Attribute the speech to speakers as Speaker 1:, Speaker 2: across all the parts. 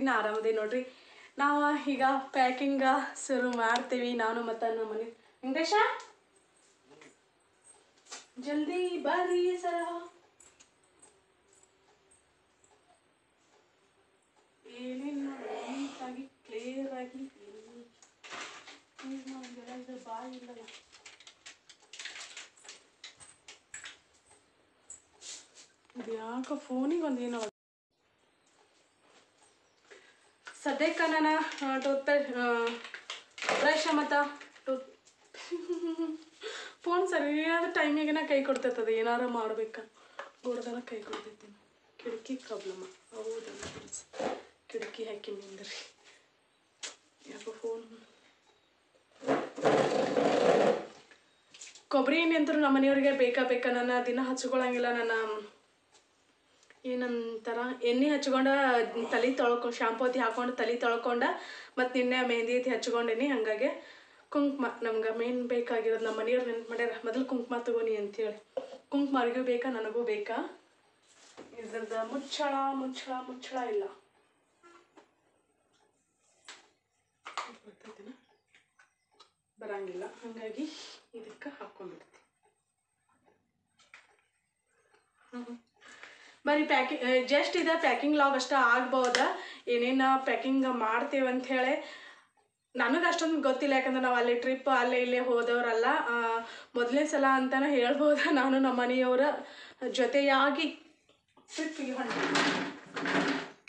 Speaker 1: ನಾ ಆರಾಮದಿ ನೋಡ್ರಿ ನಾವು ಈಗ ಪ್ಯಾಕಿಂಗ ಶುರು ಮಾಡ್ತೀವಿ ನಾನು ಮತ್ತು ನಮ್ಮ ಮನೆ ವೆಂಕಟೇಶ ಜಲ್ದಿ ಬರ್ರಿ ಸರ ಏನೇನು ನೀಟಾಗಿ ಕ್ಲಿಯರ್ ಆಗಿ ಬಾಯಿ ಇಲ್ಲಲ್ಲ ಇದು ಯಾಕೋ ಫೋನಿಗೆ ಒಂದು ಏನೋ ಸದ್ಯಕ್ಕೆ ನಾನು ಟೂತ್ ಪೇಸ್ಟ್ ಬ್ರಷ್ ಮತ್ತು ಟೂತ್ ಫೋನ್ ಸರಿಯಾದ ಟೈಮಿಗೆ ಕೈ ಕೊಡ್ತೈತದ ಏನಾರ ಮಾಡ್ಬೇಕ ಗೋಡ್ದನ ಕೈ ಕೊಡ್ತೈತಿ ಕಿಟಕಿ ಪ್ರಾಬ್ಲಮ್ ಹೌದಲ್ಲ ಫ್ರೆಂಡ್ಸ್ ಕಿಟಕಿ ಹಾಕಿ ನಿಂದ್ರಿ ಯಾಕೋ ಫೋನ್ ಕೊಬ್ಬರಿ ಎಣ್ಣೆ ಅಂತೂ ನಮ್ಮ ಮನೆಯವ್ರಿಗೆ ಬೇಕಾ ಬೇಕಾ ನನ್ನ ದಿನ ಹಚ್ಕೊಳಂಗಿಲ್ಲ ನನ್ನ ಏನಂತಾರ ಎಣ್ಣೆ ಹಚ್ಕೊಂಡ ತಲೆ ತೊಳ್ಕೊ ಶಾಂಪೂ ಐತಿ ಹಾಕೊಂಡು ತಲೆ ತೊಳ್ಕೊಂಡ ಮತ್ತು ನಿನ್ನೆ ಮೆಹಂದಿ ಐತಿ ಹಚ್ಕೊಂಡೇನಿ ಹಾಗಾಗಿ ಕುಂಕುಮ ನಮ್ಗೆ ಮೇನ್ ಬೇಕಾಗಿರೋದು ನಮ್ಮ ಮನೆಯವ್ರು ನೆನ್ಪು ಮಾಡ್ಯಾರ ಮೊದಲು ಕುಂಕುಮ ತಗೋನಿ ಅಂತೇಳಿ ಕುಂಕುಮ ಅವ್ರಿಗೂ ಬೇಕಾ ನನಗೂ ಬೇಕಾ ಇದ್ರದ್ದು ಮುಚ್ಚಳ ಮುಚ್ಚಳ ಮುಚ್ಚಳ ಇಲ್ಲ ಬರ್ತೈತೇನ? ಬರಂಗಿಲ್ಲ ಹಾಗಾಗಿ ಇದಕ್ಕೆ ಹಾಕ್ಕೊಂಡ್ಬಿಡ್ತೀನಿ ಬರೀ ಪ್ಯಾಕಿಂಗ್ ಜಸ್ಟ್ ಇದು ಪ್ಯಾಕಿಂಗ್ ಲಾಗ್ ಅಷ್ಟ ಆಗ್ಬೋದ ಏನೇನು ಪ್ಯಾಕಿಂಗ್ ಮಾಡ್ತೇವೆ ಅಂತ ಹೇಳಿ ನನಗೆ ಅಷ್ಟೊಂದು ಗೊತ್ತಿಲ್ಲ ಯಾಕಂದ್ರೆ ನಾವು ಅಲ್ಲಿ ಟ್ರಿಪ್ ಅಲ್ಲೇ ಇಲ್ಲೇ ಹೋದವರಲ್ಲ ಮೊದಲನೇ ಸಲ ಅಂತಾನೆ ಹೇಳ್ಬೋದ ನಾನು ನಮ್ಮ ಮನೆಯವರ ಜೊತೆಯಾಗಿ ಟ್ರಿಪ್ಪಿಗೆ ಹೊಂಟ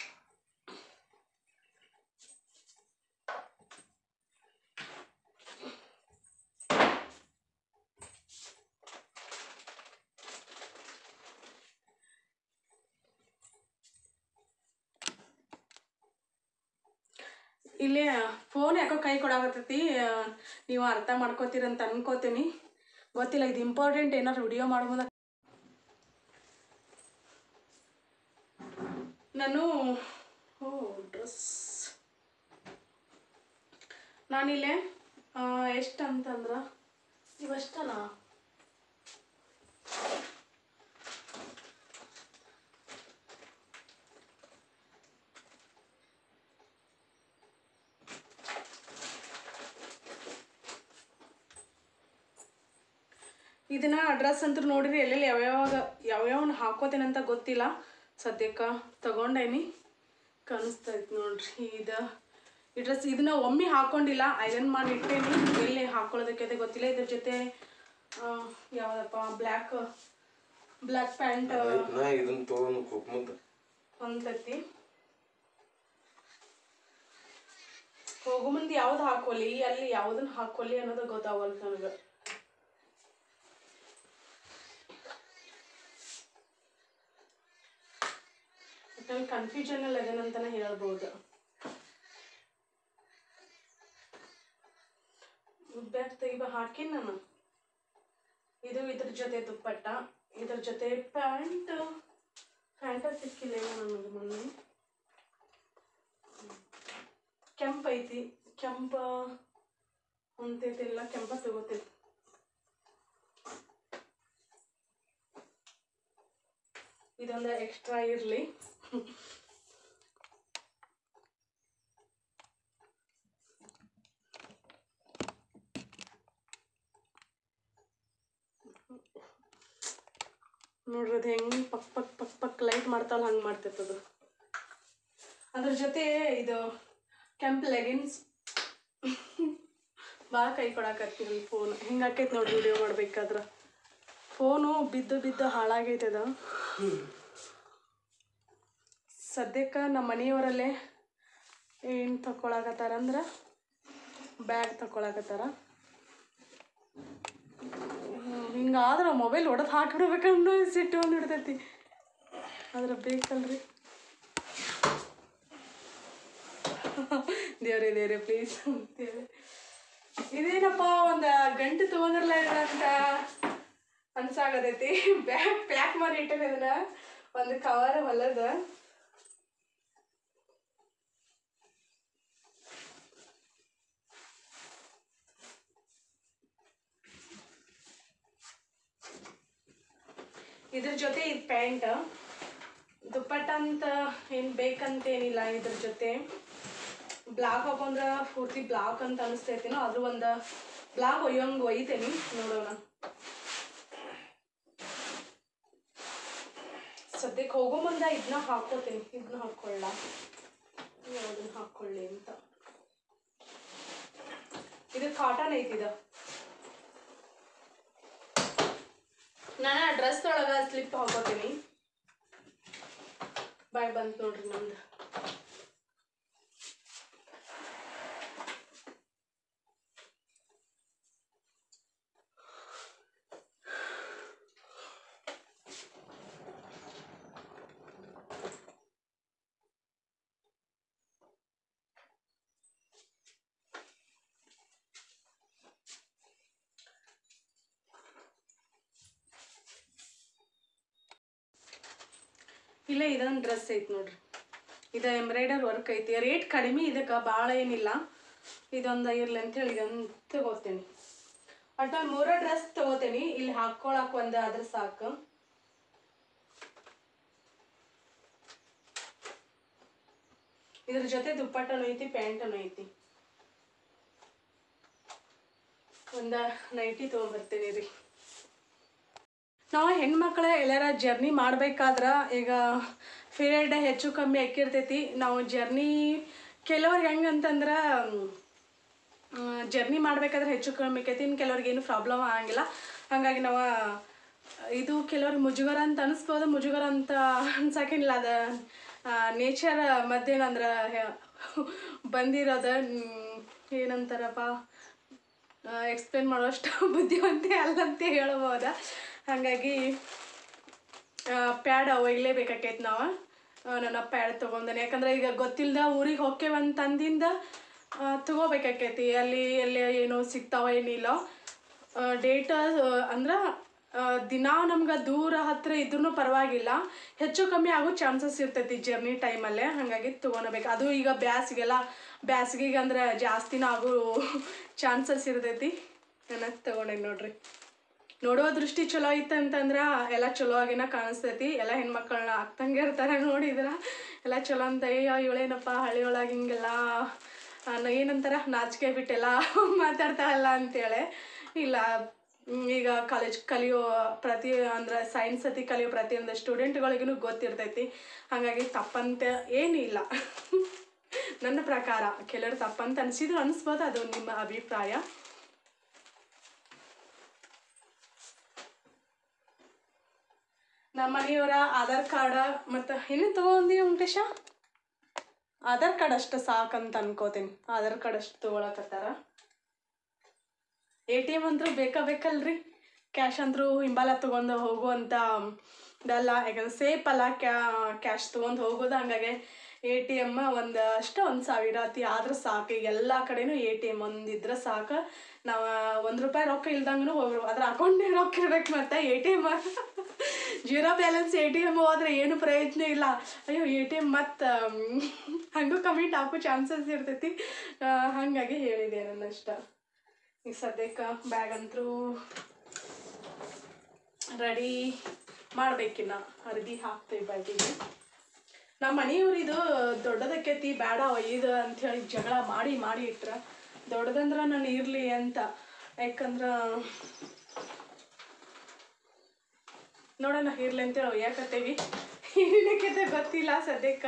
Speaker 1: ಇಲ್ಲಿ ಫೋನ್ ಯಾಕೋ ಕೈ ಕೊಡಾಕತ್ತೈತಿ ಆ, ನೀವು ಅರ್ಥ ಮಾಡ್ಕೋತೀರಂತ ಅನ್ಕೋತೀನಿ ಗೊತ್ತಿಲ್ಲ ಇದು ಇಂಪಾರ್ಟೆಂಟ್ ಏನಾದ್ರು ವಿಡಿಯೋ ಮಾಡ್ಬೋದ ನಾನು ಓ ಡ್ರೆಸ್ ನಾನಿಲ್ಲೇ ಎಷ್ಟು ಅಂತಂದ್ರೆ ಇವಷ್ಟನಾ ಇದನ್ನ ಡ್ರೆಸ್ ಅಂತೂ ನೋಡಿರಿ ಎಲ್ಲೆಲ್ಲಿ ಯಾವ್ಯಾವಾಗ ಯಾವ್ಯಾವನ್ನ ಹಾಕೋತೇನಂತ ಗೊತ್ತಿಲ್ಲ ಸದ್ಯಕ್ಕೆ ತಗೊಂಡೇನಿ ಕಾಣಿಸ್ತೈತೆ ನೋಡ್ರಿ ಇದು ಈ ಡ್ರೆಸ್ ಇದನ್ನ ಒಮ್ಮೆ ಹಾಕೊಂಡಿಲ್ಲ ಐರನ್ ಮಾಡಿ ಇಟ್ಟೇನಿ ಎಲ್ಲಿ ಹಾಕೊಳ್ಳೋದಕ್ಕೆ ಅದೇ ಗೊತ್ತಿಲ್ಲ ಇದ್ರ ಜೊತೆ ಆ, ಯಾವ್ದಪ್ಪ ಬ್ಲ್ಯಾಕ್ ಬ್ಲ್ಯಾಕ್ ಪ್ಯಾಂಟ್
Speaker 2: ನಾ ಇದನ್ನ ತಗೊಂಡು ಕುಕ್ಮುಂದ
Speaker 1: ಹೊಂದತಿ ಹೋಗೋ ಮುಂದೆ ಯಾವ್ದು ಹಾಕೋಲಿ ಅಲ್ಲಿ ಯಾವ್ದನ್ನ ಹಾಕೋಲಿ ಅನ್ನೋದು ಗೊತ್ತಾಗಲ್ಲ ನನಗೆ ಒಟ್ಟಲ್ಲಿ ಕನ್ಫ್ಯೂಷನ್ ಅಲ್ಲಿ ಅದೇನಂತಾನೆ ಹೇಳ್ಬೋದು ಬ್ಯಾಗ್ ತೆಗಿಬ ಹಾಕಿನ ನಾನು ಇದು ಇದ್ರ ಜೊತೆ ದುಪ್ಪಟ್ಟ ಇದ್ರ ಜೊತೆ ಪ್ಯಾಂಟ್ ಪ್ಯಾಂಟ ಸಿಕ್ಕಿಲ್ಲ ಏನೋ ನನಗೆ ಮೊನ್ನೆ ಕೆಂಪ್ ಐತಿ ಕೆಂಪ ಹೊಂತೈತಿಲ್ಲ ಕೆಂಪ ತಗೋತೈತಿ ಇದೊಂದು ಎಕ್ಸ್ಟ್ರಾ ಇರಲಿ ನೋಡ್ರಿ ಅದು ಹೆಂಗೆ ಪಕ್ ಪಕ್ ಪಕ್ ಪಕ್ ಲೈಟ್ ಮಾಡ್ತಾವಲ್ಲ ಹಂಗೆ ಮಾಡ್ತಿರ್ತದು ಅದ್ರ ಜೊತೆ ಇದು ಕೆಂಪ್ ಲೆಗಿನ್ಸ್ ಭಾಳ ಕೈ ಕೊಡಾಕತ್ತೀನಿ ಫೋನ್ ಹಿಂಗೆ ಆಕೈತೆ ನೋಡಿ ವಿಡಿಯೋ ಮಾಡ್ಬೇಕಾದ್ರೆ ಫೋನು ಬಿದ್ದು ಬಿದ್ದು ಹಾಳಾಗೈತೆ ಅದು ಸದ್ಯಕ್ಕೆ ನಮ್ಮ ಮನೆಯವರಲ್ಲೇ ಏನು ತಗೊಳಕತ್ತಾರಂದ್ರೆ ಬ್ಯಾಗ್ ತಗೊಳಕತ್ತಾರ ಹಿಂಗಾದ್ರೆ ಮೊಬೈಲ್ ಹೊಡೆದು ಹಾಕಿಬಿಡ್ಬೇಕಂದು ಸಿಟ್ಟು ಬಂದ್ಬಿಡ್ತೈತಿ ಆದ್ರೆ ಬೇಕಲ್ರಿ ದೇವ್ರೆ ದೇವ್ರೆ ಪ್ಲೀಸ್ ಅಂತೇಳಿ ಇದೇನಪ್ಪ ಒಂದು ಗಂಟೆ ತೊಗೊಂಡ್ರಲ್ಲ ಅಂತ ಅನ್ಸಾಗತೈತಿ ಬ್ಯಾಗ್ ಪ್ಯಾಕ್ ಮಾಡಿ ಇಟ್ಟರೆ ಇದನ್ನ ಒಂದು ಕವರ್ ಹೊಲದ ಇದ್ರ ಜೊತೆ ಇದು ಪ್ಯಾಂಟ್ ದುಪ್ಪಟ್ಟ ಅಂತ ಏನು ಬೇಕಂತ ಏನಿಲ್ಲ ಇದ್ರ ಜೊತೆ ಬ್ಲಾಕ್ ಹಾಕೊಂಡ್ರೆ ಪೂರ್ತಿ ಬ್ಲಾಕ್ ಅಂತ ಅನಿಸ್ತೈತಿನೋ ಅದು ಒಂದು ಬ್ಲಾಕ್ ಒಯ್ಯಂಗೆ ಒಯ್ತೇನಿ ನೋಡೋಣ ಸದ್ಯಕ್ಕೆ ಹೋಗೋ ಮುಂದೆ ಇದನ್ನ ಹಾಕೋತೀನಿ ಇದನ್ನ ಹಾಕೊಳ್ಳ ಅದನ್ನ ಹಾಕೊಳ್ಳಿ ಅಂತ ಇದು ಕಾಟನ್ ಐತಿದ ನಾನು ಡ್ರೆಸ್ ಒಳಗ ಸ್ಲಿಪ್ ಹಾಕೋತೀನಿ ಬಾಯ್ ಬಂತು ನೋಡ್ರಿ ನಮ್ದು ಇಲ್ಲೇ ಇದೊಂದು ಡ್ರೆಸ್ ಐತಿ ನೋಡ್ರಿ ಇದು ಎಂಬ್ರಾಯ್ಡರ್ ವರ್ಕ್ ಐತಿ ರೇಟ್ ಕಡಿಮೆ ಇದಕ್ಕೆ ಭಾಳ ಏನಿಲ್ಲ ಇದೊಂದು ಇರ್ಲಿ ಅಂತ ಹೇಳಿ ಇದೊಂದು ತಗೋತೀನಿ ಒಟ್ಟು ಒಂದು ಮೂರ ಡ್ರೆಸ್ ತಗೋತೀನಿ ಇಲ್ಲಿ ಹಾಕ್ಕೊಳಕ್ ಒಂದು ಅದ್ರ ಸಾಕು ಇದ್ರ ಜೊತೆ ದುಪ್ಪಟ್ಟನು ಐತಿ ಪ್ಯಾಂಟನು ಐತಿ ಒಂದು ನೈಟಿ ತೊಗೊಂಬರ್ತೀನಿ ರೀ ನಾವು ಹೆಣ್ಮಕ್ಳ ಎಲ್ಲಾರ ಜರ್ನಿ ಮಾಡ್ಬೇಕಾದ್ರೆ ಈಗ ಪೀರಿಯಡ್ ಹೆಚ್ಚು ಕಮ್ಮಿ ಆಕಿರ್ತೈತಿ ನಾವು ಜರ್ನಿ ಕೆಲವ್ರಿಗೆ ಹೆಂಗಂತಂದ್ರೆ ಜರ್ನಿ ಮಾಡ್ಬೇಕಾದ್ರೆ ಹೆಚ್ಚು ಕಮ್ಮಿ ಆಕೈತಿ ಇನ್ನು ಕೆಲವ್ರಿಗೆ ಏನು ಪ್ರಾಬ್ಲಮ್ ಆಗಂಗಿಲ್ಲ ಹಾಗಾಗಿ ನಾವು ಇದು ಕೆಲವ್ರಿಗೆ ಮುಜುಗರ ಅಂತ ಅನಿಸ್ಬೋದು ಮುಜುಗರ ಅಂತ ಅನ್ಸಕ್ಕೇನಿಲ್ಲ ಅದು ನೇಚರ್ ಮತ್ತೇನಂದ್ರೆ ಬಂದಿರೋದು ಮ್, ಏನಂತಾರಪ್ಪ ಎಕ್ಸ್ಪ್ಲೇನ್ ಮಾಡೋಷ್ಟು ಬುದ್ಧಿವಂತೆ ಅಲ್ಲಂತ ಹೇಳ್ಬೋದ ಹಾಗಾಗಿ ಪ್ಯಾಡ್ ಒಯ್ಲೇಬೇಕಾಕೈತೆ ನಾವು ಆ, ನನ್ನ ಪ್ಯಾಡ್ ತೊಗೊಂಡೇನೆ ಯಾಕಂದ್ರೆ ಈಗ ಗೊತ್ತಿಲ್ದ ಊರಿಗೆ ಹೋಕ್ಕೇವಂತಂದಿಂದ ತಗೋಬೇಕಾಕೈತಿ ಅಲ್ಲಿ ಎಲ್ಲಿ ಏನೋ ಸಿಗ್ತಾವ ಏನಿಲ್ಲ ಡೇಟ್ ಅಂದ್ರೆ ದಿನ ನಮ್ಗೆ ದೂರ ಹತ್ತಿರ ಇದ್ರೂ ಪರವಾಗಿಲ್ಲ ಹೆಚ್ಚು ಕಮ್ಮಿ ಆಗೋ ಚಾನ್ಸಸ್ ಇರ್ತೈತಿ ಜರ್ನಿ ಟೈಮಲ್ಲೇ ಹಾಗಾಗಿ ತೊಗೊಳಬೇಕು ಅದು ಈಗ ಬ್ಯಾಸಿಗೆಲ್ಲ ಬ್ಯಾಸಿಗೆಗೆ ಅಂದ್ರೆ ಜಾಸ್ತಿನ ಆಗೋ ಚಾನ್ಸಸ್ ಇರ್ತೈತಿ ನಾನು ತೊಗೊಂಡೆ ನೋಡ್ರಿ ನೋಡುವ ದೃಷ್ಟಿ ಚಲೋ ಐತೆ ಅಂತಂದ್ರೆ ಎಲ್ಲ ಚಲೋ ಆಗಿನ ಕಾಣಿಸ್ತೈತಿ ಎಲ್ಲ ಹೆಣ್ಮಕ್ಳನ್ನ ಅಕ್ಕಂಗೆ ಇರ್ತಾರೆ ನೋಡಿದ್ರ ಎಲ್ಲ ಚಲೋ ಅಂತ ಅಯ್ಯೋ ಇವಳೇನಪ್ಪ ಹಳ್ಳಿ ಒಳಗೆ ಹಿಂಗೆಲ್ಲ ಆ, ನ- ಏನಂತಾರ ನಾಚಿಕೆ ಬಿಟ್ಟೆಲ್ಲ ಮಾತಾಡ್ತಾಳಲ್ಲ ಅಂತೇಳಿ ಇಲ್ಲ ಹ್ಮ್, ಈಗ ಕಾಲೇಜ್ ಕಲಿಯೋ ಪ್ರತಿ ಅಂದ್ರೆ ಸೈನ್ಸ್ ಅತಿ ಕಲಿಯೋ ಪ್ರತಿಯೊಂದು ಸ್ಟೂಡೆಂಟ್ಗಳಿಗೂ ಗೊತ್ತಿರ್ತೈತಿ ಹಾಗಾಗಿ ತಪ್ಪಂತ ಏನಿಲ್ಲ ನನ್ನ ಪ್ರಕಾರ ಕೆಲವರು ತಪ್ಪಂತ ಅನಿಸಿದ್ರು ಅನಿಸ್ಬೋದು ಅದು ನಿಮ್ಮ ಅಭಿಪ್ರಾಯ ನಮ್ಮ ಮನೆಯವರ ಆಧಾರ್ ಕಾರ್ಡ್ ಮತ್ತು ಏನೇನು ತಗೊಂಡಿ ವೆಂಕಟೇಶ ಆಧಾರ್ ಕಾರ್ಡ್ ಅಷ್ಟು ಸಾಕಂತ ಅನ್ಕೋತೀನಿ ಆಧಾರ್ ಕಾರ್ಡ್ ಅಷ್ಟು ತೊಗೊಳಕತ್ತಾರ ಎ ಟಿ ಎಮ್ ಅಂತೂ ಬೇಕಾ ಬೇಕಲ್ರಿ ಕ್ಯಾಶ್ ಅಂತೂ ಹಿಂಬಾಲ ತೊಗೊಂಡು ಹೋಗುವಂಥ ಇದಲ್ಲ ಯಾಕಂದ್ರೆ ಸೇಫ್ ಅಲ್ಲ ಕ್ಯಾ ಕ್ಯಾಶ್ ತೊಗೊಂಡು ಹೋಗೋದು ಹಂಗಾಗಿ ಎ ಟಿ ಎಮ್ ಒಂದು ಅಷ್ಟೇ ಒಂದು ಸಾವಿರ ಅತಿ ಆದ್ರೆ ಸಾಕು ಈಗ ಎಲ್ಲ ಕಡೆನೂ ಎ ಟಿ ಎಮ್ ಒಂದಿದ್ರೆ ಸಾಕು ನಾವು ಒಂದು ರೂಪಾಯಿ ರೊಕ್ಕ ಇಲ್ದಂಗೂ ಹೋಗ್ರು ಅದ್ರ ಅಕೌಂಟ್ನಾಗ ರೊಕ್ಕ ಇರ್ಬೇಕು ಮತ್ತೆ A T M zero balance A T M ಹೋದ್ರೆ ಏನು ಪ್ರಯೋಜನ ಇಲ್ಲ ಅಯ್ಯೋ ಎ ಟಿ ಎಮ್ ಮತ್ತು ಹಂಗೂ ಕಮಿಟ್ ಹಾಕೋ ಚಾನ್ಸಸ್ ಇರ್ತೈತಿ ಆ, ಹಾಗಾಗಿ ಹೇಳಿದೆ ನನ್ನ ಇಷ್ಟ ಈಗ ಸದ್ಯಕ್ಕೆ ಬ್ಯಾಗ್ ಅಂತೂ ರೆಡಿ ಮಾಡ್ಬೇಕಿನ್ನ ಅರ್ಬಿ ಹಾಕ್ತೇವೆ ಬ್ಯಾಗಿಗೆ ನಮ್ಮ ಮನೆಯವ್ರು ಇದು ದೊಡ್ಡದಕ್ಕೈತಿ ಬೇಡ ಒಯ್ದು ಅಂಥೇಳಿ ಜಗಳ ಮಾಡಿ ಮಾಡಿ ಇಟ್ರ ದೊಡ್ಡದಂದ್ರೆ ನಾನು ಇರಲಿ ಅಂತ ಯಾಕಂದ್ರೆ ನೋಡೋಣ ಇರ್ಲಿ ಅಂತೇಳಿ ಒಯ್ಯಾಕತ್ತೇವಿ ಏನಕ್ಕೆ ಗೊತ್ತಿಲ್ಲ ಸದ್ಯಕ್ಕೆ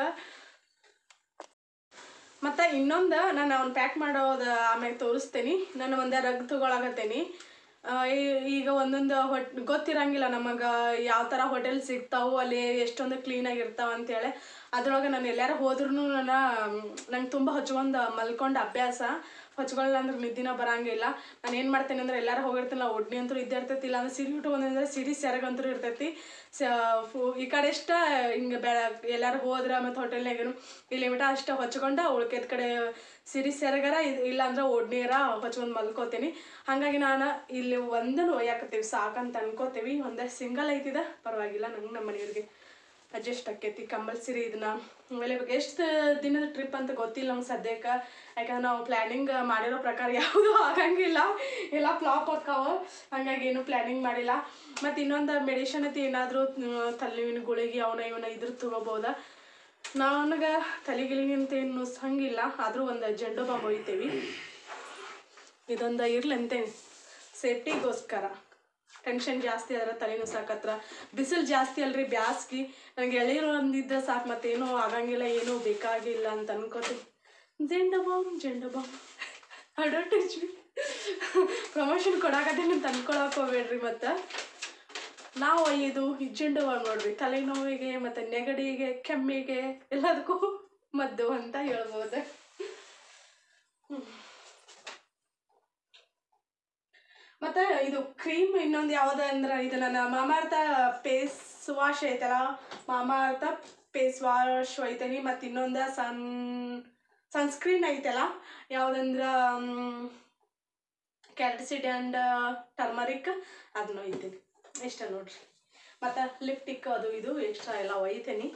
Speaker 1: ಮತ್ತು ಇನ್ನೊಂದು ನಾನು ಅವ್ನು ಪ್ಯಾಕ್ ಮಾಡೋದು ಆಮ್ಯಾಗ ತೋರಿಸ್ತೀನಿ ನಾನು ಒಂದು ರಗ್ ತೊಗೊಳಕತ್ತೇನಿ ಆ, ಈ- ಈಗ ಒಂದೊಂದು ಹೊಟ್ ಗೊತ್ತಿರಂಗಿಲ್ಲ ನಮಗೆ ಯಾವ ಥರ ಹೋಟೆಲ್ ಸಿಗ್ತಾವು ಅಲ್ಲಿ ಎಷ್ಟೊಂದು ಕ್ಲೀನಾಗಿ ಇರ್ತಾವ ಅಂತೇಳಿ ಅದ್ರೊಳಗೆ ನಾನು ಎಲ್ಲಾರು ಹೋದ್ರೂ ನನ್ನ ನಂಗೆ ತುಂಬ ಹಚ್ಕೊಂಡು ಮಲ್ಕೊಂಡು ಅಭ್ಯಾಸ ಹಚ್ಕೊಳ್ಳಿಲ್ಲ ಅಂದ್ರೆ ನಿದ್ದಿನ ಬರಂಗಿಲ್ಲ ನಾನು ಏನು ಮಾಡ್ತೇನೆ ಅಂದ್ರೆ ಎಲ್ಲಾರು ಹೋಗಿರ್ತೀನಲ್ಲ ಒಡ್ನಿ ಅಂತೂ ಇದ್ದೇ ಇರ್ತೈತಿ ಇಲ್ಲ ಅಂದ್ರೆ ಸಿರಿ ಉಟ್ಕೊಂಡ್ರೆ ಸಿರಿ ಸೆರಗಂತೂ ಇರ್ತೈತಿ ಸ ಫು- ಈ ಕಡೆ ಅಷ್ಟ ಹಿಂಗೆ ಬೆ ಎಲ್ಲಾರು ಹೋದ್ರೆ ಮತ್ತು ಹೋಟೆಲ್ನಾಗನು ಇಲ್ಲಿ ಮಿಟ ಅಷ್ಟ ಹೊಚ್ಕೊಂಡು ಉಳ್ಕೆದ ಕಡೆ ಸಿರಿ ಸೆರಗರ ಇದ್- ಇಲ್ಲ ಅಂದ್ರೆ ಒಡ್ನೀರ ಹೊಚ್ಕೊಂಡು ಮಲ್ಕೋತೀನಿ ಹಾಗಾಗಿ ನಾನು ಇಲ್ಲಿ ಒಂದನ್ನು ಒಯ್ಯಾಕತ್ತೀವಿ ಸಾಕಂತ ಅನ್ಕೋತೀವಿ ಒಂದೇ ಸಿಂಗಲ್ ಐತಿದ ಪರವಾಗಿಲ್ಲ ನಂಗೆ ನಮ್ಮ ಮನೆಯವ್ರಿಗೆ ಅಡ್ಜಸ್ಟ್ ಆಕೈತಿ ಕಂಪಲ್ಸರಿ ಇದನ್ನ ಆಮೇಲೆ ಇವಾಗ ಎಷ್ಟು ದಿನದ ಟ್ರಿಪ್ ಅಂತ ಗೊತ್ತಿಲ್ಲ ನಮ್ಗೆ ಸದ್ಯಕ್ಕೆ ಯಾಕಂದ್ರೆ ನಾವು ಪ್ಲ್ಯಾನಿಂಗ್ ಮಾಡಿರೋ ಪ್ರಕಾರ ಯಾವುದೂ ಆಗಂಗಿಲ್ಲ ಎಲ್ಲ ಫ್ಲಾಪ್ ಆಕಾವ ಹಾಗಾಗಿ ಏನು ಪ್ಲ್ಯಾನಿಂಗ್ ಮಾಡಿಲ್ಲ ಮತ್ತು ಇನ್ನೊಂದು ಮೆಡಿಷನ್ ಐತಿ ಏನಾದರೂ ತಲೆನೋವಿನ ಗುಳಿಗೆ ಅವನ ಇವನ ಇದ್ರ ತೊಗೋಬೋದ ನನಗೆ ತಲೆಗಿಲಿಗೆ ಅಂತ ಏನು ನುಸ್ಸಂಗಿಲ್ಲ ಆದರೂ ಒಂದು ಜಂಡು ಬಾಂಬ್ ಒಯ್ತೇವಿ ಇದೊಂದು ಇರ್ಲಿ ಅಂತೇನೆ ಸೇಫ್ಟಿಗೋಸ್ಕರ ಟೆನ್ಷನ್ ಜಾಸ್ತಿ ಆದ್ರೆ ತಲೆ ನುಸಾಕತ್ರ ಬಿಸಿಲು ಜಾಸ್ತಿ ಅಲ್ರಿ ಬ್ಯಾಸ್ಗಿ ನನಗೆ ಎಳೀರು ಒಂದಿದ್ರೆ ಸಾಕು ಮತ್ತೇನೂ ಆಗಂಗಿಲ್ಲ ಏನೂ ಬೇಕಾಗಿಲ್ಲ ಅಂತ ಅನ್ಕೋತೀನಿ ಜೆಂಡ ಬಾಂಬ್ ಜೆಂಡ ಬಾಂಬ್ ಅಡ್ವರ್ಟೈಸ್ ಪ್ರಮೋಷನ್ ಕೊಡಾಕತ್ತೇನೆ ಅಂತ ಅನ್ಕೊಳಕ್ ಹೋಗ್ಬೇಡ್ರಿ ಮತ್ತು ನಾವು ಇದು ಜೆಂಡು ಬಾಂಬ್ ನೋಡ್ರಿ ತಲೆನೋವಿಗೆ ಮತ್ತು ನೆಗಡಿಗೆ ಕೆಮ್ಮಿಗೆ ಎಲ್ಲದಕ್ಕೂ ಮದ್ದು ಅಂತ ಹೇಳ್ಬೋದು ಮತ್ತೆ ಇದು ಕ್ರೀಮ್ ಇನ್ನೊಂದು ಯಾವ್ದು ಅಂದ್ರೆ ಇದು ನನ್ನ ಮಾಮಾರ್ಥ ಫೇಸ್ ವಾಶ್ ಐತಲ್ಲ ಮಾಮಾರ್ಥ ಫೇಸ್ ವಾಶ್ ಒಯ್ತೇನಿ ಮತ್ತು ಇನ್ನೊಂದು ಸನ್ ಸನ್ಸ್ಕ್ರೀನ್ ಐತಲ್ಲ ಯಾವುದಂದ್ರೆ ಕ್ಯಾರೆಟ್ಸಿಡ್ ಆ್ಯಂಡ್ ಟರ್ಮರಿಕ್ ಅದನ್ನ ಒಯ್ತೀನಿ ಇಷ್ಟ ನೋಡ್ರಿ ಮತ್ತು ಲಿಪ್ಟಿಕ್ ಅದು ಇದು ಎಕ್ಸ್ಟ್ರಾ ಎಲ್ಲ ಒಯ್ತೇನಿ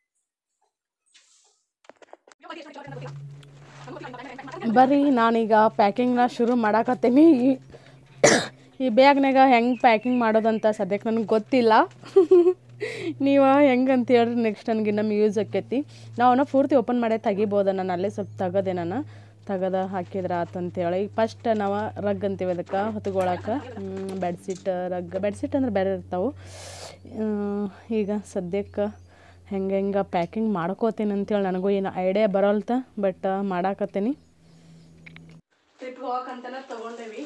Speaker 3: ಬರ್ರಿ ನಾನೀಗ ಪ್ಯಾಕಿಂಗ್ನ ಶುರು ಮಾಡಾಕತ್ತೀನಿ ಈ ಈ ಬ್ಯಾಗ್ನಾಗ ಹೆಂಗೆ ಪ್ಯಾಕಿಂಗ್ ಮಾಡೋದಂತ ಸದ್ಯಕ್ಕೆ ನನಗೆ ಗೊತ್ತಿಲ್ಲ ನೀವು ಹೆಂಗೆ ಅಂತ ಹೇಳ್ರಿ ನೆಕ್ಸ್ಟ್ ನನಗೆ ನಮ್ಮ ಯೂಸ್ ಆಕೈತಿ ನಾವು ಪೂರ್ತಿ ಓಪನ್ ಮಾಡೇ ತೆಗಿಬೋದು ನಾನು ಅಲ್ಲೇ ಸ್ವಲ್ಪ ತೆಗದೆ ನಾನು ತೆಗದ ಹಾಕಿದ್ರೆ ಆತಂತೇಳಿ ಫಸ್ಟ್ ನಾವು ರಗ್ ಅಂತೀವಿ ಅದಕ್ಕೆ ಹೊತ್ಕೊಳಕ್ಕೆ ಬೆಡ್ಶೀಟ್ ರಗ್ ಬೆಡ್ಶೀಟ್ ಅಂದ್ರೆ ಬೇರೆ ಇರ್ತಾವೆ ಈಗ ಸದ್ಯಕ್ಕೆ ಹೆಂಗೆ ಹೆಂಗೆ ಪ್ಯಾಕಿಂಗ್ ಮಾಡ್ಕೋತೀನಿ ಅಂತೇಳಿ ನನಗೂ ಏನು ಐಡಿಯಾ ಬರೋಲ್ತ ಬಟ್ ಮಾಡಾಕತ್ತೀನಿ
Speaker 1: ಟ್ರಿಪ್ ಹೋಗಕ್ಕಂತನ ತಗೊಂಡೇವಿ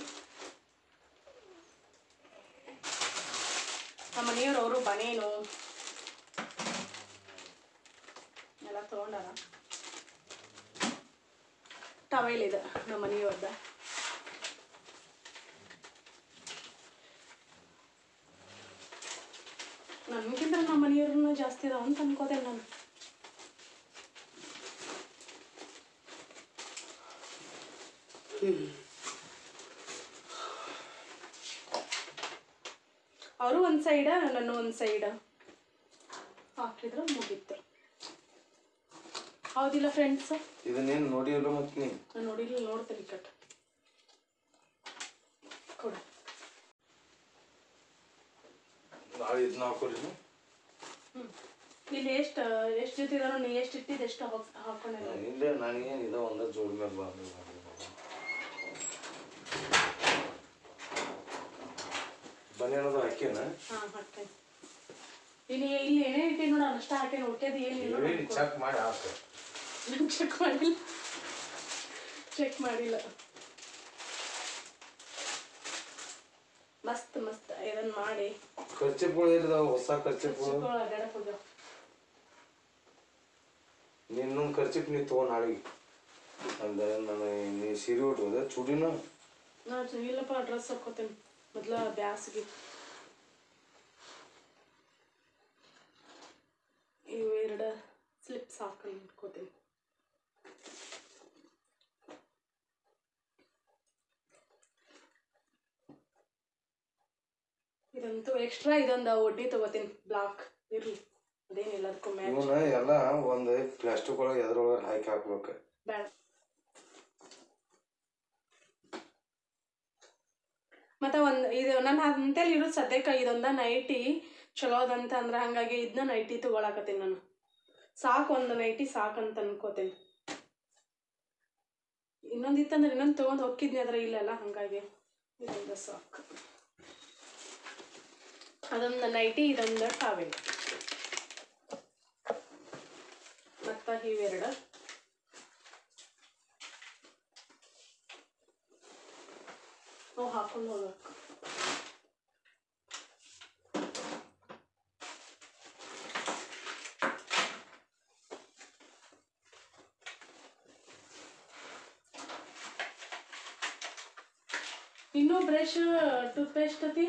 Speaker 1: ನಮ್ಮ ಮನೆಯವ್ರು ಅವರು ಬನೇನು ಎಲ್ಲ ತಗೊಂಡಾರ ಟವೈಲ್ ಇದೆ ನಮ್ಮ ಮನೆಯವ್ರದ ನನಗಿಂತ ನಮ್ಮ ಮನೆಯವ್ರನ್ನ ಜಾಸ್ತಿ ಇದಾವ ಅಂತ ಅನ್ಕೋದೆ ನಾನು ಅವರು ಒಂದು ಸೈಡ ನನ್ನ ಒಂದು ಸೈಡ್ ಹಾಕಿದ್ರು ಮುಗೀತು ಹೌದಿಲ್ಲ ಫ್ರೆಂಡ್ಸ್
Speaker 2: ಇದನ್ನೇನು ನೋಡಿಲ್ಲ ಮತ್ತೆ ನೀ
Speaker 1: ನಾನು ನೋಡಿಲ್ಲ ನೋಡ್ತೀನಿ ಕಟ್ ಕೊಡ
Speaker 2: ನಾಳೆ ಇದನ್ನ ಹಾಕೋರಿ
Speaker 1: ಇಲ್ಲಿ ಎಷ್ಟು ಎಷ್ಟು ಜೊತೆ ಇದಾರೋ ನೀ ಎಷ್ಟು ಇಟ್ಟಿದ್ದು ಎಷ್ಟು ಹಾಕೊಂಡಿಲ್ಲ
Speaker 2: ಇಲ್ಲೇ ನನಗೇನು ಇದ ಒಂದ ಜೋಡಿ ಮೇಲೆ ಬಂದು ಬನ್ನಿ ಅನ್ನೋದು ಹಾಕೇನ
Speaker 1: ಹಾಂ ಹಾಕ್ತೇನೆ ಇಲ್ಲಿ ಇಲ್ಲಿ ಏನೇ ಇಟ್ಟಿ ನೋಡ ಅಷ್ಟ ಹಾಕೇನು ಹುಟ್ಟೇದು ಏನಿಲ್ಲ
Speaker 2: ಹೇಳಿ ಚೆಕ್ ಮಾಡಿ ಹಾಕ
Speaker 1: ಚೆಕ್ ಮಾಡಿಲ್ಲ ಚೆಕ್ ಮಾಡಿಲ್ಲ ಮಸ್ತ್ ಮಸ್ತ್ ಇದನ್ನ ಮಾಡಿ
Speaker 2: ಖರ್ಚಿಗಳು ಇರ್ತಾವ ಹೊಸ ಖರ್ಚಿಗಳು
Speaker 1: ಅಡ್ಡಾಡಕ್ ಹೋಗ್ಯಾವ
Speaker 2: ನಿನ್ನೊಂದು ಖರ್ಚಿಪ್ ನೀ ತಗೋ ನಾಳೆಗೆ ಅಂದ್ರೆ ನಾನು ನೀ ಸೀರೆ ಉಟ್ಕೋದ ಚೂಡಿನ
Speaker 1: ನಾನು ಇಲ್ಲಪ್ಪ ಡ್ರೆಸ್ ಹಾಕೋತೀನಿ ಮೊದ್ಲ ಬ್ಯಾಸ್ಗೆ ಇವು ಎರಡು ಸ್ಲಿಪ್ಸ್ ಹಾಕೊಂಡು ಇಟ್ಕೋತೀನಿ ಇದಂತೂ ಎಕ್ಸ್ಟ್ರಾ ಇದೊಂದು ಒಡ್ಡಿ ತಗೋತೀನಿ ಬ್ಲಾಕ್ ಇರ್ಲಿ ಅದೇನಿಲ್ಲ ಅದಕ್ಕೂ ಮ್ಯಾಚ್
Speaker 2: ಇವನ್ನ ಎಲ್ಲ ಒಂದು ಪ್ಲಾಸ್ಟಿಕ್ ಒಳಗೆ ಎದ್ರೊಳಗೆ ಹಾಕಿ ಹಾಕ್ಬೇಕು
Speaker 1: ಬೇಡ ಮತ್ತೆ ಒಂದು ಇದು ನನ್ನ ಅಂತೇಳಿ ಇರೋದು ಸದ್ಯಕ್ಕೆ ಇದೊಂದ ನೈಟಿ ಚಲೋ ಅದಂತ ಅಂದ್ರೆ ಹಂಗಾಗಿ ಇದನ್ನ ನೈಟಿ ತಗೊಳಕತ್ತೀನಿ ನಾನು ಸಾಕು ಒಂದು ನೈಟಿ ಸಾಕಂತ ಅನ್ಕೋತೀನಿ ಇನ್ನೊಂದು ಇತ್ತಂದ್ರೆ ಇನ್ನೊಂದು ತೊಗೊಂಡು ಹೋಗಿದ್ನಿ ಅದ್ರ ಇಲ್ಲಲ್ಲ ಹಂಗಾಗಿ ಇದೊಂದು ಸಾಕು ಅದೊಂದು ನೈಟಿ ಇದೊಂದು ಟಾವೆಲ್ ಮತ್ತು ಇವೆರಡು ನಾವು ಹಾಕೊಂಡು ಹೋಗ್ಬೇಕು ಇನ್ನೂ ಬ್ರಷ್ ಟೂತ್ ಪೇಸ್ಟ್ ಐತಿ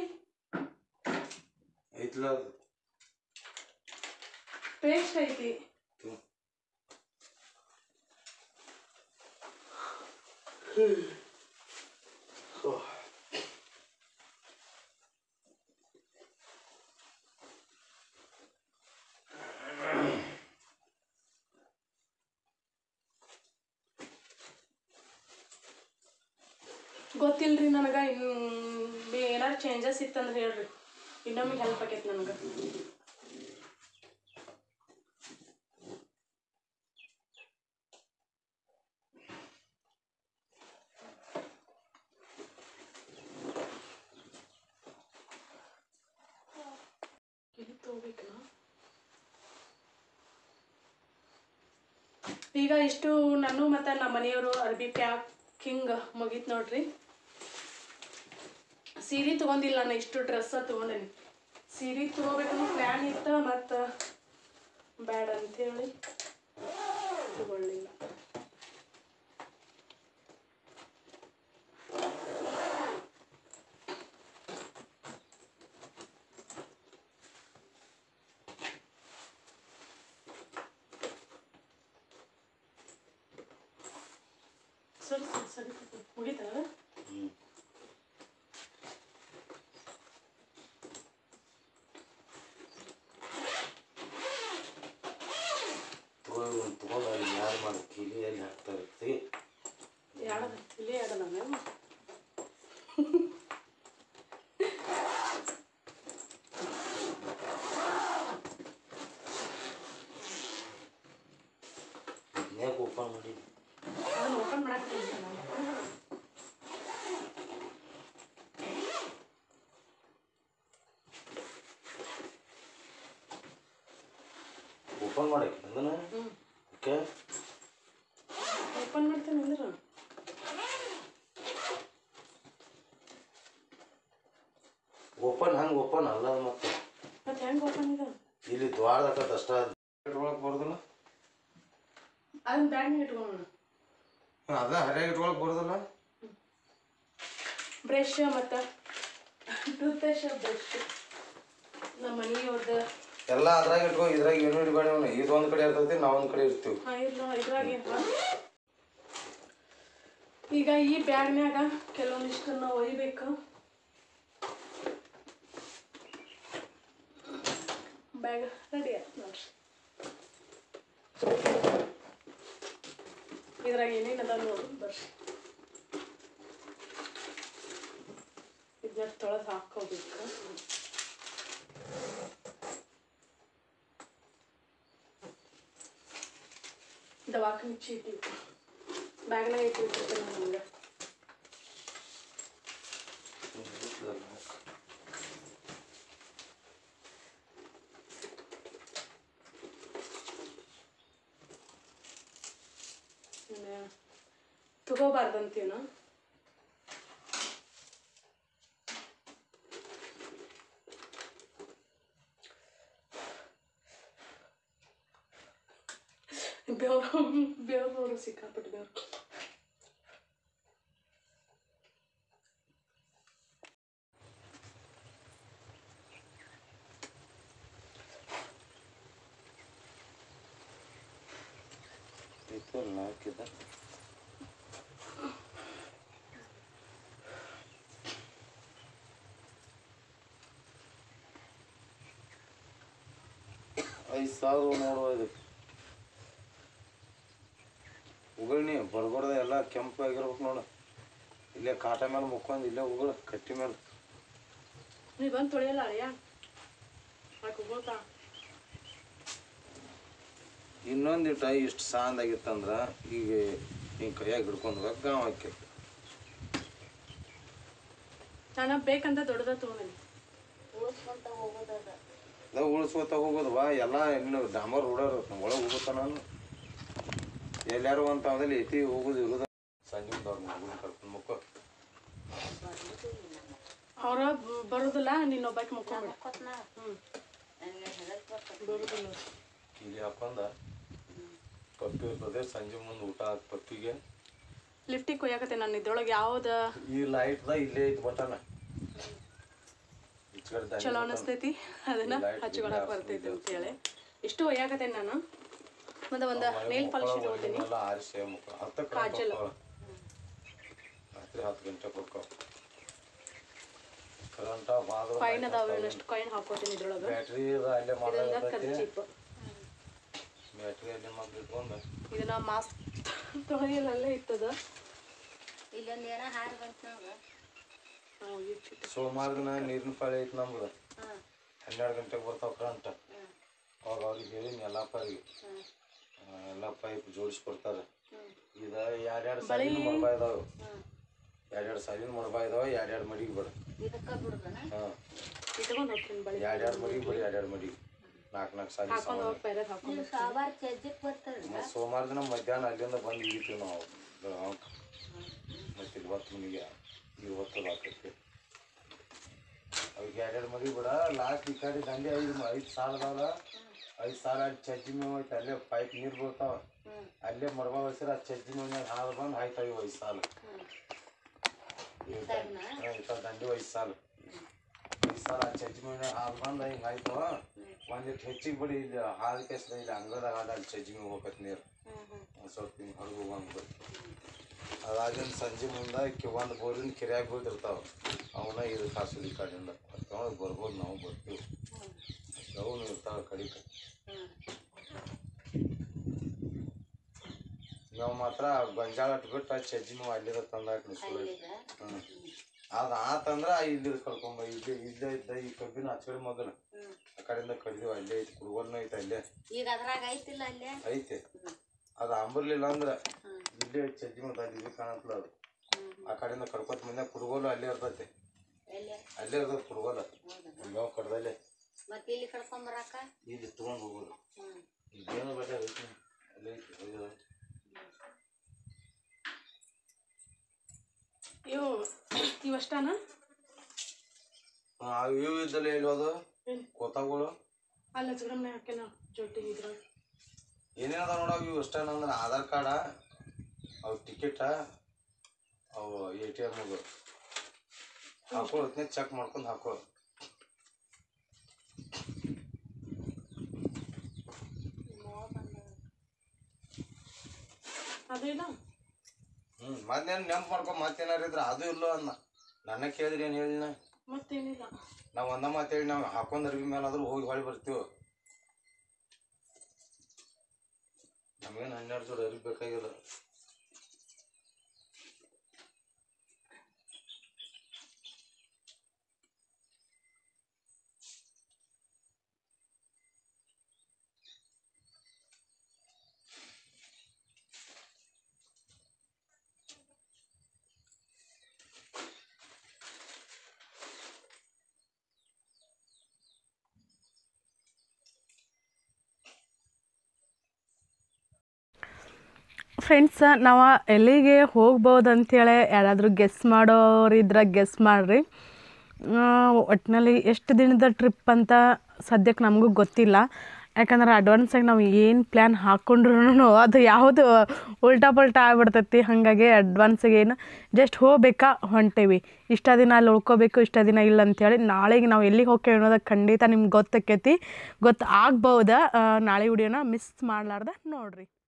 Speaker 2: ಐತ್ಲ ಅದು
Speaker 1: ಪೇಸ್ಟ್ ಐತಿ ಗೊತ್ತಿಲ್ರಿ ನನಗೆ ಏನಾರು ಚೇಂಜಸ್ ಇತ್ತಂದ್ರೆ ಹೇಳ್ರಿ ಇನ್ನೊಮ್ಮೆ ಹೆಲ್ಪ್ ಆಕೈತಿ ನನಗೆ ಇಲ್ಲಿ ತಗೋಬೇಕಲ್ಲ ಈಗ ಇಷ್ಟು ನಾನು ಮತ್ತು ನಮ್ಮ ಮನೆಯವರು ಅರ್ಬಿ ಪ್ಯಾಕಿಂಗ್ ಮುಗೀತು ನೋಡ್ರಿ ಸೀರೆ ತೊಗೊಂಡಿಲ್ಲ ನಾನು ಇಷ್ಟು ಡ್ರೆಸ್ಸ ತೊಗೊಂಡೇನಿ ಸೀರೆ ತೊಗೋಬೇಕನ್ನೋ ಪ್ಲ್ಯಾನ್ ಇತ್ತು ಮತ್ತು ಬ್ಯಾಡ ಅಂಥೇಳಿ ತಗೊಳ್ಳಿಲ್ಲ ಸರಿ ಸರಿ ಸರಿ ಮುಗೀತಾ
Speaker 2: ತಗೊಂಡು ತಗೊಂಡು ಅಲ್ಲಿ ಯಾರು ಮಾಡಿ ಕಿಲಿ ಎಲ್ಲಿ ಹಾಕ್ತಾ ಇರ್ತಿ
Speaker 1: ಯಾಡದ ಇಲ್ಲಿ ಯಾಡದ ನಾನು
Speaker 2: ಯಾಕೆ ಓಪನ್ ಮಾಡಿ
Speaker 1: ನಾನು ಓಪನ್ ಮಾಡಕ್ಕೆ ನಾನು
Speaker 2: ಓಪನ್ ಮಾಡಿ ಅದನ್ನ
Speaker 1: ಹ್ಞೂ
Speaker 2: ಓಕೆ
Speaker 1: ಓಪನ್ ಮಾಡ್ತೇನೆ ಅಂದ್ರೆ
Speaker 2: ಓಪನ್ ಹಂಗೆ ಓಪನ್ ಅಲ್ಲ ಅದು ಮತ್ತೆ
Speaker 1: ಮತ್ತೆ ಹೆಂಗೆ ಓಪನ್ ಇದೆ
Speaker 2: ಇಲ್ಲಿ ದ್ವಾರದಾಗ ಅಷ್ಟ ಇಟ್ಕೊಳಕ್ ಬರೋದಿಲ್ಲ
Speaker 1: ಅದನ್ನ ಬ್ಯಾಗ್ನಾಗ ಇಟ್ಕೊಳ್ಳೋಣ
Speaker 2: ಅದ ಹರಿಯಾಗಿ ಇಟ್ಕೊಳಕ್ ಬರೋದಿಲ್ಲ
Speaker 1: ಬ್ರಷ್ ಮತ್ತು ಟೂತ್ ಬ್ರಷ್ ಬ್ರಷ್ ನಮ್ಮ ಮನೆಯವ್ರದ್ದು
Speaker 2: ಎಲ್ಲ ಅದ್ರಾಗ ಇಟ್ಕೊ ಇದ್ರಾಗ ಏನು ಇಟ್ಕೊಂಡು ಇದು ಒಂದ್ ಕಡೆ ಇರ್ತೈತಿ ನಾವ್ ಒಂದ್ ಕಡೆ ಇರ್ತೀವಿ
Speaker 1: ಹಾಂ ಇಲ್ಲ ಇದ್ರಾಗೆ ಈಗ ಈ ಬ್ಯಾಗ್ನ್ಯಾಗ ಕೆಲವೊಂದಿಷ್ಟನ್ನ ಒಯ್ಬೇಕು ಬ್ಯಾಗ್ ರೆಡಿ ಆಯ್ತು ನೋಡ್ರಿ ಇದ್ರಾಗ ಏನೇನು ಅದ ನೋಡು ಬರ್ರಿ ಇದನ್ನ ತೊಳೆದು ಹಾಕೋಬೇಕು ದವಾಖಾನೆ ಚೀಟಿ ಬ್ಯಾಗ್ನಾಗ ಇಟ್ಟಿರ್ತೀನಿ ನಮ್ಗೆ ತಗೋಬಾರ್ದಂತೀನ ಬೆವರು ಬೆವರು ನೋಡು ಸಿಕ್ಕಾಪಟ್ಟು ಬೆವರು
Speaker 2: ಹಾಕಿದ ಐದು ಸಾವಿರ ನೋಡುವ ಇದಕ್ಕೆ ಉಗುಳ್ನಿ ಬರ್ಬಾರ್ದ ಎಲ್ಲ ಕೆಂಪು ಆಗಿರ್ಬೇಕು ನೋಡು ಇಲ್ಲೇ ಕಾಟ ಮೇಲೆ ಮುಕ್ಕೊಂಡು ಇಲ್ಲೇ ಉಗುಳು ಕಟ್ಟಿ ಮೇಲೆ
Speaker 1: ನೀ ಬಂದು ತೊಳೆಯಲ್ಲ ಅಳಿಯ ಹಾಕಿ ಹೋಗ್ತಾ
Speaker 2: ಇನ್ನೊಂದಿಟ್ಟು ಇಷ್ಟು ಸಾಂದಾಗಿತ್ತಂದ್ರೆ ಈಗ ಹಿಂಗೆ ಕೈಯಾಗ ಹಿಡ್ಕೊಂಡು ಹೋಗಕ್ಕೆ ಗಾಂವ್ ಹಾಕೈತಿ
Speaker 1: ನಾನು ಬೇಕಂತ ದೊಡ್ಡದ ತೊಗೊಂಡಿನಿ
Speaker 2: ಅದ ಉಳಿಸ್ಕೊತ ಹೋಗೋದು ಬಾ ಎಲ್ಲ ಇನ್ನು ಡಾಂಬರ್ ರೋಡರ್ ಒಳಗೆ ಹೋಗುತ್ತ ನಾನು ಎಲ್ಲಾರು ಅಂತ ಅವದಲ್ಲಿ ಐತಿ ಹೋಗೋದು ಇರೋದು ಸಂಜೆ ಅವ್ರ ಮಗುನ ಕರ್ಕೊಂಡು ಮಕ್ಕಳು
Speaker 1: ಅವ್ರ ಬರೋದಿಲ್ಲ ನಿನ್ನೊಬ್ಬಾಕಿ ಮುಕ್ಕೊಂಬಿಡ ಹ್ಞೂ ಬರೋದಿಲ್ಲ
Speaker 2: ಇಲ್ಲಿ ಹಾಕೊಂಡ ಪಪ್ಪಿ ಇರ್ತದೆ ಸಂಜೆ ಮುಂದೆ ಊಟ ಹಾಕಿ ಪಪ್ಪಿಗೆ
Speaker 1: ಲಿಫ್ಟಿಗೆ ಕೊಯ್ಯಾಕತ್ತೆ ನಾನು ಇದ್ರೊಳಗೆ ಯಾವ್ದು
Speaker 2: ಈ ಲೈಟ್ದ ಇಲ್ಲೇ ಐತಿ ಬಟನ್
Speaker 1: ಚಲೋ ಅನಿಸ್ತೈತಿ ಅದನ್ನ ಹಚ್ಕೊಳಕ್ ಬರ್ತೈತಿ ಅಂತೇಳಿ ಇಷ್ಟು ಒಯ್ಯಾಕತ್ತೇನೆ ನಾನು ಮತ್ತೆ ಒಂದು ನೇಲ್ ಪಾಲಿಶ್ ಇಟ್ಕೊತೀನಿ
Speaker 2: ಎಲ್ಲ ಆರಿಸಿ ಮಕ್ಕಳು ಹತ್ತಕ್ಕೆ
Speaker 1: ಕಾಜಲ್.
Speaker 2: ರಾತ್ರಿ ಹತ್ತು ಗಂಟೆ ಕೊಡ್ಕೊ ಕರೆಂಟ ಬಾದ್ರ
Speaker 1: ಕಾಯಿನ್ ಅದಾವ ಇನ್ನಷ್ಟು ಕಾಯಿನ್ ಹಾಕೋತೀನಿ ಇದ್ರೊಳಗೆ
Speaker 2: ಬ್ಯಾಟ್ರಿ ಅಲ್ಲೇ
Speaker 1: ಇದನ್ನ
Speaker 2: ಮಾಡಾಕತ್ತೈತಿ
Speaker 1: ಖರ್ಚೀಪ್
Speaker 2: ಬ್ಯಾಟ್ರಿ ಅಲ್ಲೇ ಮಾಡಿ ಇಟ್ಕೊಂಡು
Speaker 1: ಇದನ್ನ ಮಾಸ್ಕ್ ತೊಳೆಯಲ್ಲೇ ಇತ್ತದ
Speaker 4: ಇಲ್ಲೊಂದು ಏನೋ ಹಾರು ಬಂತು ನಮ್ಗೆ
Speaker 2: ಸೋಮವಾರ ದಿನ ನೀರಿನ ಪಾಳಿ ಐತಿ ನಮ್ದು
Speaker 4: ಹಾಂ
Speaker 2: ಹನ್ನೆರಡು ಗಂಟೆಗೆ ಬರ್ತಾವ ಕರೆಂಟ್
Speaker 4: ಹ್ಞೂ
Speaker 2: ಅವಾಗ ಅವ್ರಿಗೆ ಹೇಳಿ ಎಲ್ಲ ಪೈಪ್
Speaker 4: ಹ್ಞೂ
Speaker 2: ಎಲ್ಲ ಪೈಪ್ ಜೋಡಿಸ್ಕೊಡ್ತಾರೆ
Speaker 4: ಹ್ಞೂ
Speaker 2: ಇದು ಎರಡೆರಡು ಸಾಲಿನ ಮೊಳಬಾ ಇದಾವೆ
Speaker 4: ಹ್ಞೂ
Speaker 2: ಎರಡೆರಡು ಸಾಲಿನ ಮೊಳಬಾ ಇದಾವೆ ಎರಡೆರಡು ಮಡಿಗೆ ಬಿಡ
Speaker 4: ಇದಕ್ಕೆ ಬಿಡುದನ
Speaker 2: ಹಾಂ
Speaker 1: ಇಟ್ಕೊಂಡು ಹೋಗ್ತೀನಿ ಬಳಿ
Speaker 2: ಎರಡೆರಡು ಮಡಿಗೆ ಬಿಡಿ ಎರಡೆರಡು ಮಡಿಗೆ ನಾಲ್ಕು ನಾಲ್ಕು ಸಾಲಿ
Speaker 1: ಹಾಕೊಂಡು ಹೋಗಿ ಬೇರೆ ಹಾಕೊಂಡು
Speaker 4: ನೀವು ಸಾಂಬಾರು ಚಜ್ಜಿಗೆ ಬರ್ತದೆ
Speaker 2: ಮತ್ತು ಸೋಮವಾರ ದಿನ ಮಧ್ಯಾಹ್ನ ಅಲ್ಲಿಂದ ಬಂದು ಇಳಿತೀವಿ ನಾವು ಬೆಳಗಾವ್ಕ. ಮತ್ತೆ ಇಲ್ಲಿ ಹೊತ್ತು ಮನೆಗೆ ಈ ಹೊತ್ತದ ಆಕೈತಿ ಅವ್ರಿಗೆ ಎರಡೆರಡು ಮಡಿ ಬಿಡ ಲಾಸ್ಟ್ ಈ ಕಡೆ ದಂಡೆ ಐದು ಐದು ಸಾಲ ಅದಾವಲ್ಲ ಐದು ಸಾಲ ಅಲ್ಲಿ ಚಜ್ಜಿ ಮೇವು ಐತೆ ಅಲ್ಲೇ ಪೈಪ್ ನೀರು ಬೀಳ್ತಾವ
Speaker 4: ಹ್ಞೂ
Speaker 2: ಅಲ್ಲೇ ಮಡಬ ಹೊಯ್ಸಿರ ಆ ಚಜ್ಜಿ ಮೇವ್ನಾಗ ಹಾಲು ಬಂದು ಹಾಯ್ತಾವ ಇವು ಐದು ಸಾಲು
Speaker 4: ಹ್ಞೂ
Speaker 2: ಈ ಥರ ದಂಡಿ ಐದು ಸಾಲು ಐದು ಸಾಲ ಆ ಚಜ್ಜಿ ಮೇವ್ನಾಗ ಹಾಲು ಬಂದು ಹಿಂಗೆ ಹಾಯ್ತಾವ ಒಂದಿಟ್ಟು ಹೆಚ್ಚಿಗೆ ಬಿಡಿ ಇಲ್ಲಿ ಹಾಲು ಕೆಸ್ದ ಇಲ್ಲಿ ಅಂಗದಾಗ ಹಾಲು ಅಲ್ಲಿ ಚಜ್ಜಿ ಮೇವು ಹೋಗತ್ತೆ ನೀರು
Speaker 4: ಹ್ಞೂ ಹ್ಞೂ
Speaker 2: ಒಂದು ಸ್ವಲ್ಪ ಹಿಂಗೆ ಹೊರಗೆ ಹೋಗಂಗೆ ಅದಾಗಿನ ಸಂಜೆ ಮುಂದೆ ಕಿ ಒಂದು ಬೋರಿನ ಕಿರಿಯಾಗಿ ಬೀಳ್ತಿರ್ತಾವ ಅವನ್ನ ಇದು ಕಾಸು ಈ ಕಡೆಯಿಂದ ತೊಗೊಂಡು ಬರ್ಬೋದು ನಾವು ಬರ್ತೀವಿ ಅವನು ಇರ್ತಾವೆ ಕಡಿಕೆ
Speaker 4: ಹ್ಞೂ
Speaker 2: ನಾವು ಮಾತ್ರ ಗೊಂಜಾಳ ಬಿಟ್ಟು ಚಜ್ಜಿ ನಾವು ಅಲ್ಲಿದ ತಂದಾಕಿ ಸುಳ್ಳು
Speaker 4: ಈಗ
Speaker 2: ಹ್ಞೂ ಅದು ಆತಂದ್ರೆ ಇಲ್ಲಿ ಕರ್ಕೊಂಬ ಇಲ್ಲಿ ಇಲ್ಲೇ ಇದ್ದ ಈ ಕಬ್ಬಿನ ಹಚ್ಚಡಿ ಮೊದಲು
Speaker 4: ಹ್ಞೂ
Speaker 2: ಆ ಕಡೆಯಿಂದ ಕಡಿದೀವಿ ಅಲ್ಲೇ ಐತಿ ಕುಡುಗೋಲ್ನ ಐತೆ ಅಲ್ಲೇ
Speaker 4: ಈಗ ಅದ್ರಾಗ ಐತಿಲ್ಲ ಅಲ್ಲೇ
Speaker 2: ಐತೆ ಅದು ಅಂಬರ್ಲಿಲ್ಲ ಅಂದ್ರೆ
Speaker 4: ಹ್ಞೂ
Speaker 2: ಇಲ್ಲೇ ಚಜ್ಜಿ ಮತ್ತೆ ಅಲ್ಲಿ ಇಲ್ಲಿ ಕಾಣತ್ತಲ್ಲ ಅದು
Speaker 4: ಹ್ಞೂ
Speaker 2: ಆ ಕಡೆಯಿಂದ ಕರ್ಕೊತ ಮುಂದೆ ಕುಡುಗೋಲು ಅಲ್ಲೇ ಇರ್ತೈತೆ
Speaker 4: ಎಲ್ಲೇ
Speaker 2: ಅಲ್ಲೇ ಇರ್ತದೆ ಕುಡುಗೋಲ
Speaker 4: ಹೌದಾ
Speaker 2: ನಾವು ಕಡ್ದಲ್ಲೇ
Speaker 4: ಮತ್ತೆ ಇಲ್ಲಿ ಕರ್ಕೊಂಬರಾಕ
Speaker 2: ಇಲ್ಲಿ ತೊಗೊಂಡು ಹೋಗೋದು
Speaker 4: ಹ್ಞೂ
Speaker 2: ಇದೇನು ಬೇಡ ಐತಿ ಅಲ್ಲೇ ಐತಿ ಒಯ್ದು.
Speaker 1: ಇವು ಇವಷ್ಟನ
Speaker 2: ಆ, ಇವು ಇದ್ದಲ್ಲ ಎಲ್ಲಿ ಅದು ಕೋತಾಗಳು
Speaker 1: ಅಲ್ಲಿ ಹಚ್ಕೊಂಡೆ ಹಾಕ್ಯಾನ ಜೊಟ್ಟಿಗೆ ಇದ್ರ
Speaker 2: ಏನೇನದ ನೋಡಾವ ಇವು ಅಷ್ಟೇ ಅಂದ್ರೆ ಆಧಾರ್ ಕಾರ್ಡ ಅವು ಟಿಕೆಟ ಅವು ಎ ಟಿ ಎಮ್ಗೆ ಹಾಕೊಳ್ಳೋತ್ನೇ ಚೆಕ್ ಮಾಡ್ಕೊಂಡು ಹಾಕೋ
Speaker 1: ಅದು ಇಲ್ಲ
Speaker 2: ಹ್ಞೂ ಮತ್ತೇನು ನೆನ್ಪು ಮಾಡ್ಕೊ ಮತ್ತೇನಾರು ಇದ್ರೆ ಅದು ಇಲ್ಲೋ ಅನ್ನ ನನ್ನ ಕೇಳಿದ್ರಿ ಏನು ಹೇಳಿನ
Speaker 1: ಮತ್ತೇನಿಲ್ಲ
Speaker 2: ನಾವು ಒಂದ ಮಾತೇಳಿ ನಾವು ಹಾಕೊಂಡ್ ಅರ್ಬಿ ಮೇಲಾದ್ರೂ ಹೋಗಿ ಹೊಳಿ ಬರ್ತೀವಿ ನಮಗೇನು ಹನ್ನೆರಡು ಜೋಡಿ ಅರ್ಬಿ ಬೇಕಾಗಿಲ್ಲ
Speaker 3: ಫ್ರೆಂಡ್ಸ್ ನಾವು ಎಲ್ಲಿಗೆ ಹೋಗ್ಬೋದು ಅಂತೇಳಿ ಯಾರಾದರೂ ಗೆಸ್ ಮಾಡೋರಿದ್ರೆ ಗೆಸ್ ಮಾಡಿರಿ ಒಟ್ಟಿನಲ್ಲಿ ಎಷ್ಟು ದಿನದ ಟ್ರಿಪ್ ಅಂತ ಸದ್ಯಕ್ಕೆ ನಮಗೂ ಗೊತ್ತಿಲ್ಲ ಯಾಕಂದ್ರೆ ಅಡ್ವಾನ್ಸಾಗಿ ನಾವು ಏನು ಪ್ಲ್ಯಾನ್ ಹಾಕ್ಕೊಂಡ್ರು ಅದು ಯಾವುದು ಉಲ್ಟಾ ಪಲ್ಟಾ ಆಗ್ಬಿಡ್ತೈತಿ ಹಾಗಾಗಿ ಅಡ್ವಾನ್ಸಿಗೆ ಏನು ಜಸ್ಟ್ ಹೋಗ್ಬೇಕಾ ಹೊಂಟೇವಿ ಇಷ್ಟ ದಿನ ಅಲ್ಲಿ ಉಳ್ಕೋಬೇಕು ಇಷ್ಟ ದಿನ ಇಲ್ಲ ಅಂತೇಳಿ ನಾಳೆಗೆ ನಾವು ಎಲ್ಲಿಗೆ ಹೋಗ್ತೇವೆ ಅನ್ನೋದು ಖಂಡಿತ ನಿಮ್ಗೆ ಗೊತ್ತಾಕೈತಿ ಗೊತ್ತು ಆಗ್ಬೋದಾ ನಾಳೆ ವಿಡಿಯೋನ ಮಿಸ್ ಮಾಡಲಾರ್ದ ನೋಡಿರಿ